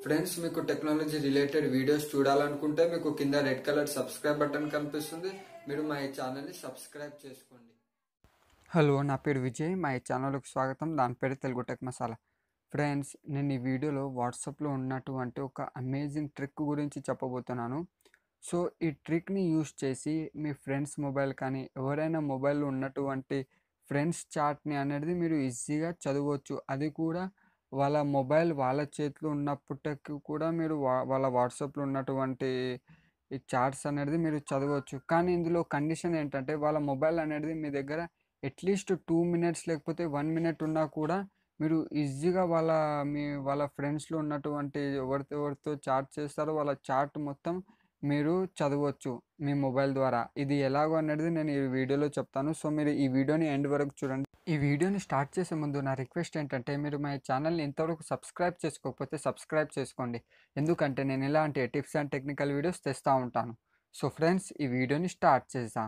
friends మీకు technology related videos చూడాలనుకుంటే మీకు కింద రెడ్ కలర్ సబ్స్క్రైబ్ బటన్ కనిపిస్తుంది మీరు మా ఈ ఛానల్ని సబ్స్క్రైబ్ చేసుకోండి హలో నా పేరు విజయ్ మా ఈ ఛానల్కి స్వాగతం దాని పేరు తెలుగు టెక్ మసాలా ఫ్రెండ్స్ నేను ఈ వీడియోలో వాట్సాప్లో ఉన్నటువంటి ఒక అమేజింగ్ ట్రిక్ గురించి చెప్పబోతున్నాను సో ఈ ట్రిక్ని యూస్ చేసి మీ ఫ్రెండ్స్ మొబైల్ కానీ ఎవరైనా మొబైల్లో ఉన్నటువంటి ఫ్రెండ్స్ చాట్ని అనేది మీరు ఈజీగా చదవచ్చు అది కూడా వాళ్ళ మొబైల్ వాళ్ళ చేతిలో ఉన్నప్పటికీ కూడా మీరు వా వాళ్ళ వాట్సాప్లో ఉన్నటువంటి ఈ చాట్స్ అనేది మీరు చదవచ్చు కానీ ఇందులో కండిషన్ ఏంటంటే వాళ్ళ మొబైల్ అనేది మీ దగ్గర అట్లీస్ట్ టూ మినిట్స్ లేకపోతే వన్ మినిట్ ఉన్నా కూడా మీరు ఈజీగా వాళ్ళ మీ వాళ్ళ ఫ్రెండ్స్లో ఉన్నటువంటి ఎవరితో ఎవరితో చాట్ చేస్తారో వాళ్ళ చాట్ మొత్తం మీరు చదవచ్చు మీ మొబైల్ ద్వారా ఇది ఎలాగో అనేది నేను ఈ వీడియోలో చెప్తాను సో మీరు ఈ వీడియోని ఎండ్ వరకు చూడండి ఈ వీడియోని స్టార్ట్ చేసే ముందు నా రిక్వెస్ట్ ఏంటంటే మీరు మా ఛానల్ని ఇంతవరకు సబ్స్క్రైబ్ చేసుకోకపోతే సబ్స్క్రైబ్ చేసుకోండి ఎందుకంటే నేను ఇలాంటి టిప్స్ అండ్ టెక్నికల్ వీడియోస్ తెస్తూ ఉంటాను సో ఫ్రెండ్స్ ఈ వీడియోని స్టార్ట్ చేద్దాం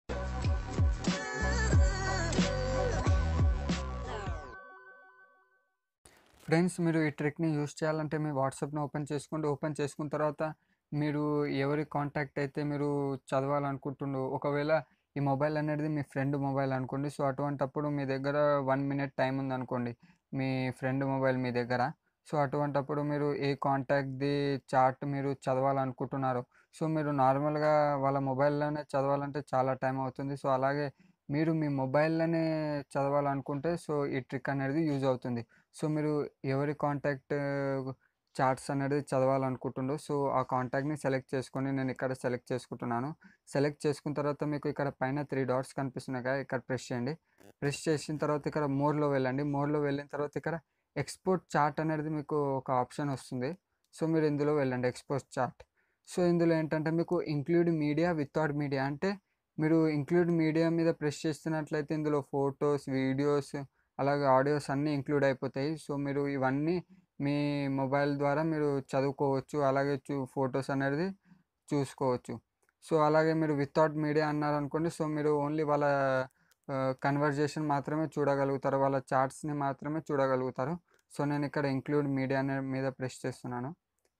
ఫ్రెండ్స్ మీరు ఈ ట్రిక్ని యూస్ చేయాలంటే మీ వాట్సాప్ని ఓపెన్ చేసుకోండి ఓపెన్ చేసుకున్న తర్వాత మీరు ఎవరి కాంటాక్ట్ అయితే మీరు చదవాలనుకుంటుండో ఒకవేళ ఈ మొబైల్ అనేది మీ ఫ్రెండ్ మొబైల్ అనుకోండి సో అటువంటప్పుడు మీ దగ్గర వన్ మినిట్ టైం ఉందనుకోండి మీ ఫ్రెండ్ మొబైల్ మీ దగ్గర సో అటువంటప్పుడు మీరు ఏ కాంటాక్ట్ది చాట్ మీరు చదవాలనుకుంటున్నారో సో మీరు నార్మల్గా వాళ్ళ మొబైల్లోనే చదవాలంటే చాలా టైం అవుతుంది సో అలాగే మీరు మీ మొబైల్లోనే చదవాలనుకుంటే సో ఈ ట్రిక్ అనేది యూజ్ అవుతుంది సో మీరు ఎవరి కాంటాక్ట్ చాట్స్ అనేది చదవాలనుకుంటుండో సో ఆ కాంటాక్ట్ని సెలెక్ట్ చేసుకొని నేను ఇక్కడ సెలెక్ట్ చేసుకుంటున్నాను సెలెక్ట్ చేసుకున్న తర్వాత మీకు ఇక్కడ పైన త్రీ డాట్స్ కనిపిస్తున్నాయి కదా ఇక్కడ ప్రెస్ చేయండి ప్రెస్ చేసిన తర్వాత ఇక్కడ మోర్లో వెళ్ళండి మోర్లో వెళ్ళిన తర్వాత ఇక్కడ ఎక్స్పోర్ట్ చార్ట్ అనేది మీకు ఒక ఆప్షన్ వస్తుంది సో మీరు ఇందులో వెళ్ళండి ఎక్స్పోర్ట్ చార్ట్ సో ఇందులో ఏంటంటే మీకు ఇంక్లూడ్ మీడియా వితౌట్ మీడియా అంటే మీరు ఇంక్లూడ్ మీడియా మీద ప్రెస్ చేస్తున్నట్లయితే ఇందులో ఫొటోస్ వీడియోస్ అలాగే ఆడియోస్ అన్నీ ఇంక్లూడ్ అయిపోతాయి సో మీరు ఇవన్నీ మీ మొబైల్ ద్వారా మీరు చదువుకోవచ్చు అలాగే చూ ఫొటోస్ అనేది చూసుకోవచ్చు సో అలాగే మీరు వితౌట్ మీడియా అన్నారనుకోండి సో మీరు ఓన్లీ వాళ్ళ కన్వర్జేషన్ మాత్రమే చూడగలుగుతారు వాళ్ళ చాట్స్ని మాత్రమే చూడగలుగుతారు సో నేను ఇక్కడ ఇంక్లూడ్ మీడియా అనే మీద ప్రెస్ చేస్తున్నాను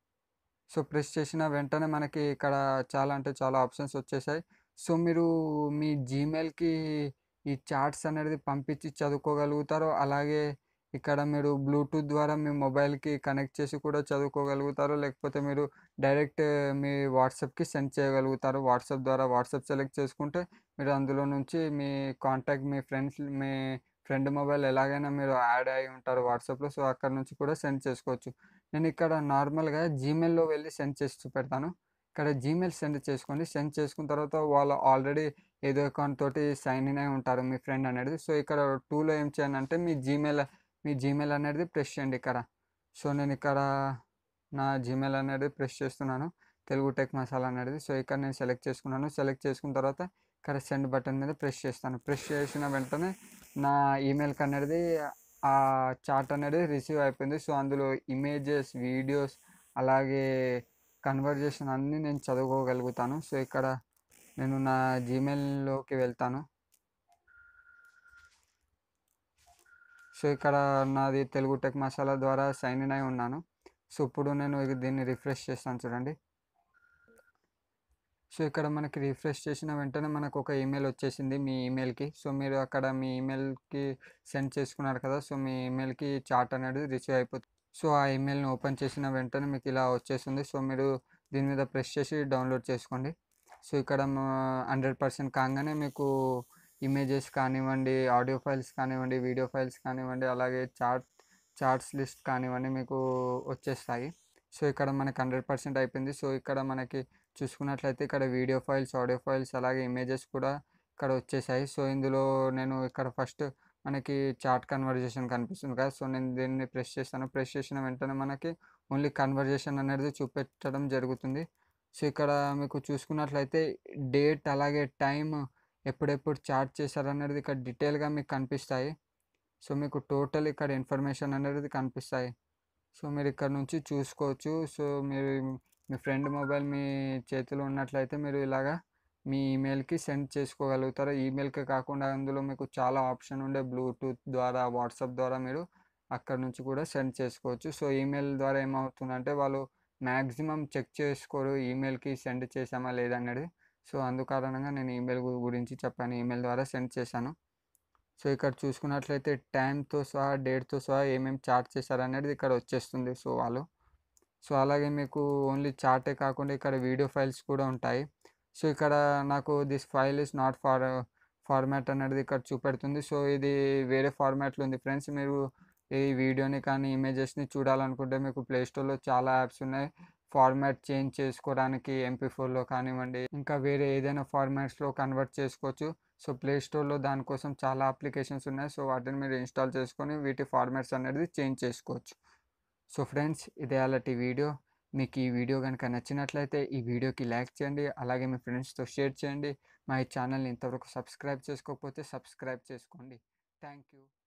సో ప్రెస్ చేసిన వెంటనే మనకి ఇక్కడ చాలా అంటే చాలా ఆప్షన్స్ వచ్చేసాయి సో మీరు మీ జీమెయిల్కి ఈ చాట్స్ అనేది పంపించి చదువుకోగలుగుతారు అలాగే ఇక్కడ మీరు బ్లూటూత్ ద్వారా మీ మొబైల్కి కనెక్ట్ చేసి కూడా చదువుకోగలుగుతారు లేకపోతే మీరు డైరెక్ట్ మీ వాట్సాప్కి సెండ్ చేయగలుగుతారు వాట్సాప్ ద్వారా వాట్సాప్ సెలెక్ట్ చేసుకుంటే మీరు అందులో నుంచి మీ కాంటాక్ట్ మీ ఫ్రెండ్స్ మీ ఫ్రెండ్ మొబైల్ ఎలాగైనా మీరు యాడ్ అయి ఉంటారు వాట్సాప్లో సో అక్కడ నుంచి కూడా సెండ్ చేసుకోవచ్చు నేను ఇక్కడ నార్మల్గా జీమెయిల్లో వెళ్ళి సెండ్ చేసి చూపెడతాను ఇక్కడ జీమెయిల్ సెండ్ చేసుకోండి సెండ్ చేసుకున్న తర్వాత వాళ్ళు ఆల్రెడీ ఏదో అకౌంట్ తోటి సైన్ ఇన్ అయి ఉంటారు మీ ఫ్రెండ్ అనేది సో ఇక్కడ టూలో ఏం చేయండి అంటే మీ జీమెయిల్ మీ జీమెయిల్ అనేది ప్రెస్ చేయండి ఇక్కడ సో నేను ఇక్కడ నా జీమెయిల్ అనేది ప్రెస్ చేస్తున్నాను తెలుగు టెక్ మసాలా అనేది సో ఇక్కడ నేను సెలెక్ట్ చేసుకున్నాను సెలెక్ట్ చేసుకున్న తర్వాత ఇక్కడ సెండ్ బటన్ మీద ప్రెస్ చేస్తాను ప్రెస్ చేసిన వెంటనే నా ఈమెయిల్కి అనేది ఆ చాట్ అనేది రిసీవ్ అయిపోయింది సో అందులో ఇమేజెస్ వీడియోస్ అలాగే కన్వర్జేషన్ అన్నీ నేను చదువుకోగలుగుతాను సో ఇక్కడ నేను నా జీమెయిల్లోకి వెళ్తాను సో ఇక్కడ నాది తెలుగు టెక్ మసాలా ద్వారా సైన్ ఇన్ అయి ఉన్నాను సో ఇప్పుడు నేను దీన్ని రిఫ్రెష్ చేస్తాను చూడండి సో ఇక్కడ మనకి రిఫ్రెష్ చేసిన వెంటనే మనకు ఒక ఈమెయిల్ వచ్చేసింది మీ ఈమెయిల్కి సో మీరు అక్కడ మీ ఈమెయిల్కి సెండ్ చేసుకున్నారు కదా సో మీ ఈమెయిల్కి చాట్ అనేది రిసీవ్ అయిపోతుంది సో ఆ ఈమెయిల్ని ఓపెన్ చేసిన వెంటనే మీకు ఇలా వచ్చేస్తుంది సో మీరు దీని మీద ప్రెస్ చేసి డౌన్లోడ్ చేసుకోండి సో ఇక్కడ హండ్రెడ్ పర్సెంట్ కాగానే మీకు ఇమేజెస్ కానివ్వండి ఆడియో ఫైల్స్ కానివ్వండి వీడియో ఫైల్స్ కానివ్వండి అలాగే చాట్ చార్ట్స్ లిస్ట్ కానివ్వండి మీకు వచ్చేస్తాయి సో ఇక్కడ మనకి హండ్రెడ్ పర్సెంట్ అయిపోయింది సో ఇక్కడ మనకి చూసుకున్నట్లయితే ఇక్కడ వీడియో ఫైల్స్ ఆడియో ఫైల్స్ అలాగే ఇమేజెస్ కూడా ఇక్కడ వచ్చేసాయి సో ఇందులో నేను ఇక్కడ ఫస్ట్ మనకి చాట్ కన్వర్జేషన్ కనిపిస్తుంది కదా సో నేను దీన్ని ప్రెస్ చేస్తాను ప్రెస్ చేసిన వెంటనే మనకి ఓన్లీ కన్వర్జేషన్ అనేది చూపెట్టడం జరుగుతుంది సో ఇక్కడ మీకు చూసుకున్నట్లయితే డేట్ అలాగే టైం ఎప్పుడెప్పుడు చాట్ చేశారనేది ఇక్కడ డీటెయిల్గా మీకు కనిపిస్తాయి సో మీకు టోటల్ ఇక్కడ ఇన్ఫర్మేషన్ అనేది కనిపిస్తాయి సో మీరు ఇక్కడ నుంచి చూసుకోవచ్చు సో మీరు మీ ఫ్రెండ్ మొబైల్ మీ చేతిలో ఉన్నట్లయితే మీరు ఇలాగా మీ ఈమెయిల్కి సెండ్ చేసుకోగలుగుతారు ఈమెయిల్కే కాకుండా అందులో మీకు చాలా ఆప్షన్ ఉండే బ్లూటూత్ ద్వారా వాట్సాప్ ద్వారా మీరు అక్కడ నుంచి కూడా సెండ్ చేసుకోవచ్చు సో ఈమెయిల్ ద్వారా ఏమవుతుందంటే వాళ్ళు మ్యాక్సిమం చెక్ చేసుకోరు ఈమెయిల్కి సెండ్ చేసామా లేదన్నది సో అందు కారణంగా నేను ఈమెయిల్ గురించి చెప్పాను ఈమెయిల్ ద్వారా సెండ్ చేశాను సో ఇక్కడ చూసుకున్నట్లయితే టైంతో సహా డేట్తో సహా ఏమేమి చార్జ్ చేశారనేది ఇక్కడ వచ్చేస్తుంది సో వాళ్ళు సో అలాగే మీకు ఓన్లీ చార్టే కాకుండా ఇక్కడ వీడియో ఫైల్స్ కూడా ఉంటాయి సో ఇక్కడ నాకు this file is not for format అనేది ఇక్కడ చూపెడుతుంది సో ఇది వేరే ఫార్మాట్లో ఉంది ఫ్రెండ్స్ మీరు ఈ వీడియోని కానీ ఇమేజెస్ని చూడాలనుకుంటే మీకు ప్లే స్టోర్లో చాలా యాప్స్ ఉన్నాయి ఫార్మాట్ చేంజ్ చేసుకోవడానికి ఎంపీ ఫోర్లో కానివ్వండి ఇంకా వేరే ఏదైనా ఫార్మాట్స్లో కన్వర్ట్ చేసుకోవచ్చు సో ప్లే స్టోర్లో దానికోసం చాలా అప్లికేషన్స్ ఉన్నాయి సో వాటిని మీరు ఇన్స్టాల్ చేసుకొని వీటి ఫార్మాట్స్ అనేది చేంజ్ చేసుకోవచ్చు సో ఫ్రెండ్స్ ఇదే అలాంటి వీడియో మీకు ఈ వీడియో కనుక నచ్చినట్లయితే ఈ వీడియోకి లైక్ చేయండి అలాగే మీ ఫ్రెండ్స్తో షేర్ చేయండి మా ఈ ఛానల్ని ఇంతవరకు సబ్స్క్రైబ్ చేసుకోకపోతే సబ్స్క్రైబ్ చేసుకోండి థ్యాంక్ యూ